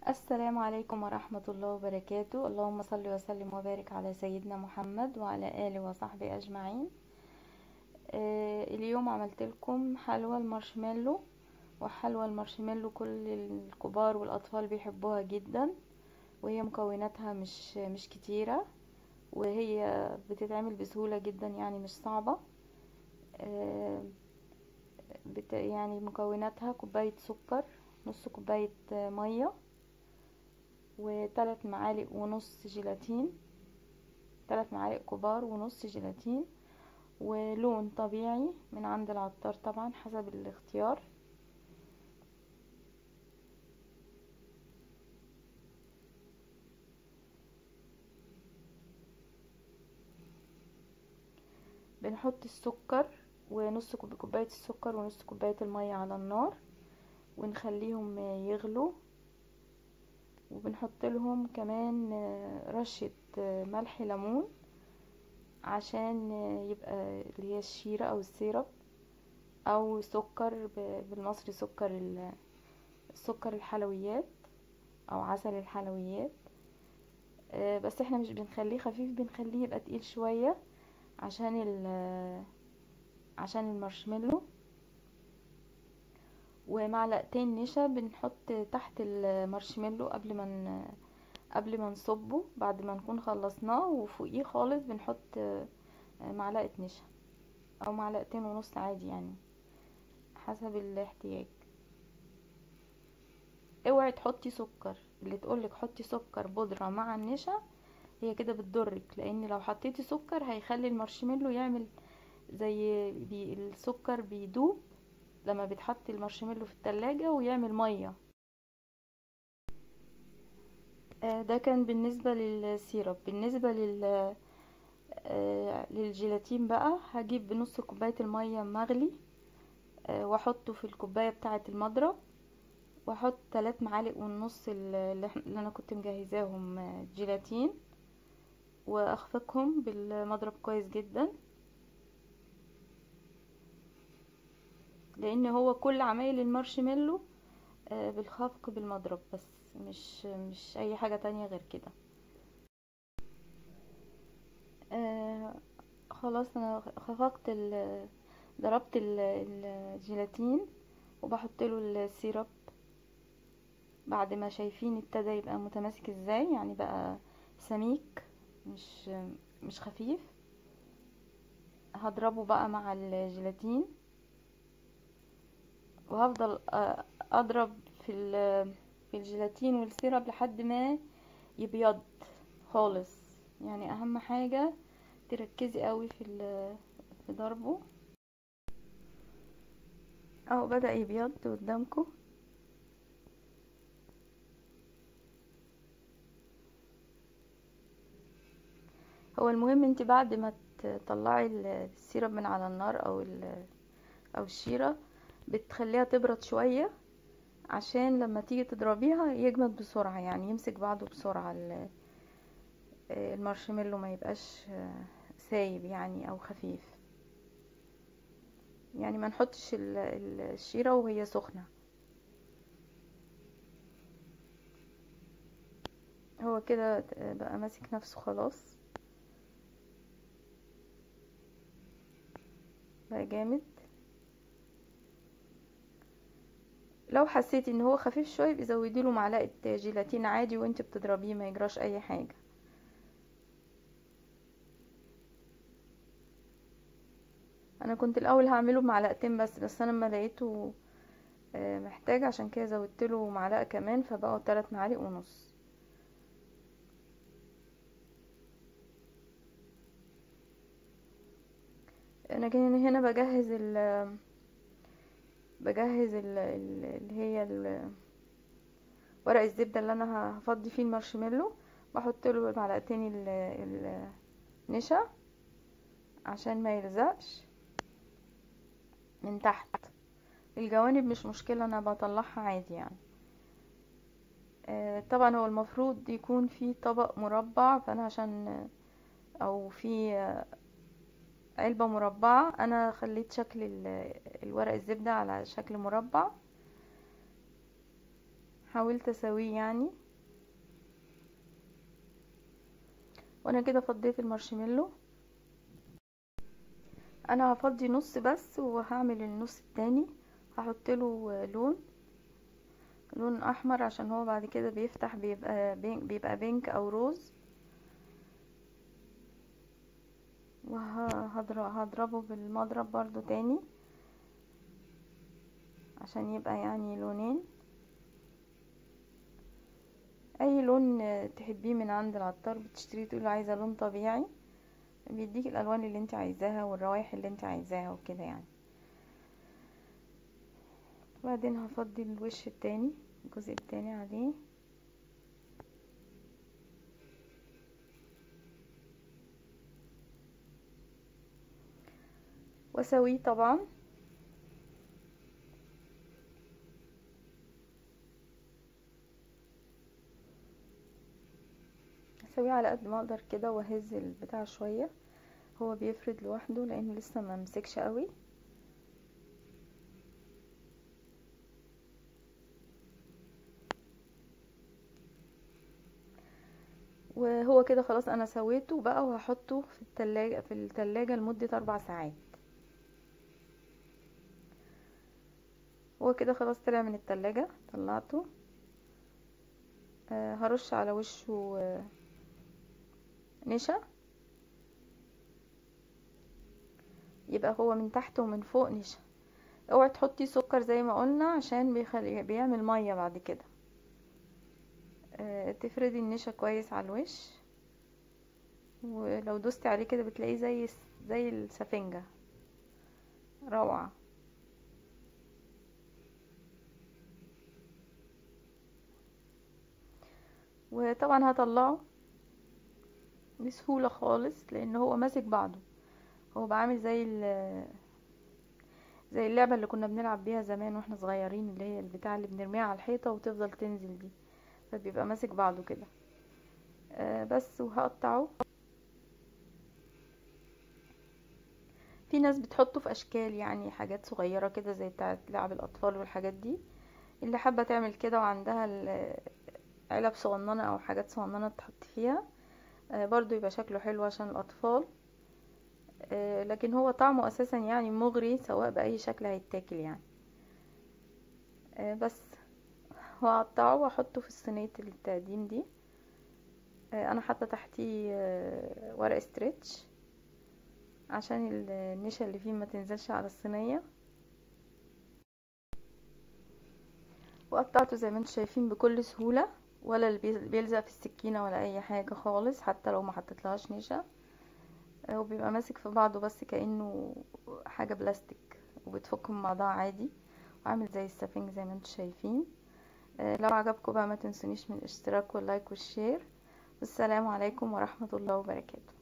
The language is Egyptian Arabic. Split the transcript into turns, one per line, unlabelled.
السلام عليكم ورحمة الله وبركاته اللهم صل وسلم وبارك على سيدنا محمد وعلى آله وصحبه أجمعين آه اليوم عملت لكم حلوى المارشميلو وحلوى المارشميلو كل الكبار والأطفال بيحبوها جدا وهي مكوناتها مش مش كتيرة وهي بتتعمل بسهولة جدا يعني مش صعبة آه بت يعني مكوناتها كوباية سكر نص كوباية مية وثلاث معالق ونص جيلاتين ثلاث معالق كبار ونص جيلاتين ولون طبيعي من عند العطار طبعا حسب الاختيار بنحط السكر ونص كوباية السكر ونص كوباية المية على النار ونخليهم يغلوا وبنحط لهم كمان رشة ملح ليمون عشان يبقى اللي هي الشيرة او السيرب او سكر بالمصري سكر سكر الحلويات او عسل الحلويات بس احنا مش بنخليه خفيف بنخليه يبقى تقيل شوية عشان ال عشان المارشميلو ومعلقتين نشا بنحط تحت المارشميلو قبل ما قبل ما نصبه بعد ما نكون خلصناه وفوقيه خالص بنحط معلقه نشا او معلقتين ونص عادي يعني حسب الاحتياج اوعي تحطي سكر اللي تقولك حطي سكر بودرة مع النشا هي كده بتضرك لان لو حطيتي سكر هيخلي المارشميلو يعمل زي بي السكر بيدوب لما بتحطي المارشميلو في التلاجة ويعمل مية ده كان بالنسبة للسيرب بالنسبة لل للجيلاتين بقى هجيب نص كوباية المية مغلي واحطه في الكوباية بتاعة المضرب واحط تلات معالق ونص اللي انا كنت مجهزاهم جيلاتين واخفقهم بالمضرب كويس جدا لان هو كل عمايل المارشميلو بالخفق بالمضرب بس مش مش اي حاجة تانية غير كده آه خلاص انا خفقت ضربت الجيلاتين وبحط له السيرب بعد ما شايفين ابتدى يبقى متماسك ازاي يعني بقى سميك مش مش خفيف هضربه بقى مع الجيلاتين وهفضل اضرب في في الجيلاتين والسيرب لحد ما يبيض خالص يعني اهم حاجة تركزي قوي في في ضربه اهو بدأ يبيض قدامكم هو المهم انت بعد ما تطلعي السيرب من على النار او او الشيره بتخليها تبرد شوية عشان لما تيجي تضربيها يجمد بسرعة يعني يمسك بعضه بسرعة المارشميلو ما يبقاش سايب يعني او خفيف يعني ما نحطش الشيرة وهي سخنة هو كده بقى ماسك نفسه خلاص بقى جامد لو حسيتي ان هو خفيف شويه يبقى زودي له معلقه جيلاتين عادي وانت بتضربيه ما يجراش اي حاجه انا كنت الاول هعمله بمعلقتين بس بس انا لما لقيته محتاج عشان كده زودت له معلقه كمان فبقوا 3 معالق ونص انا كان هنا بجهز ال بجهز اللي هي ورق الزبده اللي انا هفضي فيه المارشميلو بحط له معلقتين النشا عشان ما يلزقش من تحت الجوانب مش مشكلة انا بطلعها عادي يعني طبعا هو المفروض يكون في طبق مربع فانا عشان او في علبة مربعة انا خليت شكل الورق الزبدة على شكل مربع حاولت اسويه يعني وانا كده فضيت المارشميلو انا هفضي نص بس وهعمل النص التاني هحط له لون لون احمر عشان هو بعد كده بيفتح بيبقى بينك, بيبقى بينك او روز وهضربه بالمضرب برضو تاني عشان يبقى يعني لونين اي لون تحبيه من عند العطار بتشتريه تقول عايزه لون طبيعي بيديك الالوان اللي انت عايزاها والروائح اللي انت عايزاها وكده يعني وبعدين هفضي الوش التاني الجزء التاني عليه واسويه طبعا اسويه على قد ما اقدر كده واهز البتاع شويه هو بيفرد لوحده لانه لسه ما مسكش قوي وهو كده خلاص انا سويته بقى وهحطه في التلاجة في التلاجة لمدة اربع ساعات هو كده خلاص طلع من التلاجة طلعته آه هرش على وشه آه نشا يبقى هو من تحت ومن فوق نشا اوعي تحطي سكر زي ما قلنا عشان بيخلي بيعمل ميه بعد كده آه تفردي النشا كويس على الوش ولو دوستي عليه كده بتلاقيه زي زي السفنجة روعة وطبعا هطلعه بسهولة خالص لان هو ماسك بعضه هو بعمل زي زي اللعبة اللي كنا بنلعب بيها زمان واحنا صغيرين اللي هي البتاع اللي بنرميها على الحيطة وتفضل تنزل دي فبيبقى ماسك بعضه كده آه بس وهقطعه في ناس بتحطه في اشكال يعني حاجات صغيرة كده زي بتاعة لعب الاطفال والحاجات دي اللي حابة تعمل كده وعندها علب صغننة او حاجات صغننة تحط فيها آه برضو يبقى شكله حلو عشان الاطفال آه لكن هو طعمه اساسا يعني مغري سواء باي شكل هيتاكل يعني آه بس وهقطعه واحطه في صينية التقديم دي انا حاطه تحتيه ورق استرتش عشان النشا اللي فيه ما تنزلش على الصينيه وقطعته زي ما انتم شايفين بكل سهوله ولا بيلزق في السكينه ولا اي حاجه خالص حتى لو ما حطيتلهاش نشا وبيبقى ماسك في بعضه بس كانه حاجه بلاستيك وبتفك من بعضها عادي وعامل زي السفنج زي ما انتم شايفين لو عجبكم بقى ما تنسونيش من الاشتراك واللايك والشير والسلام عليكم ورحمه الله وبركاته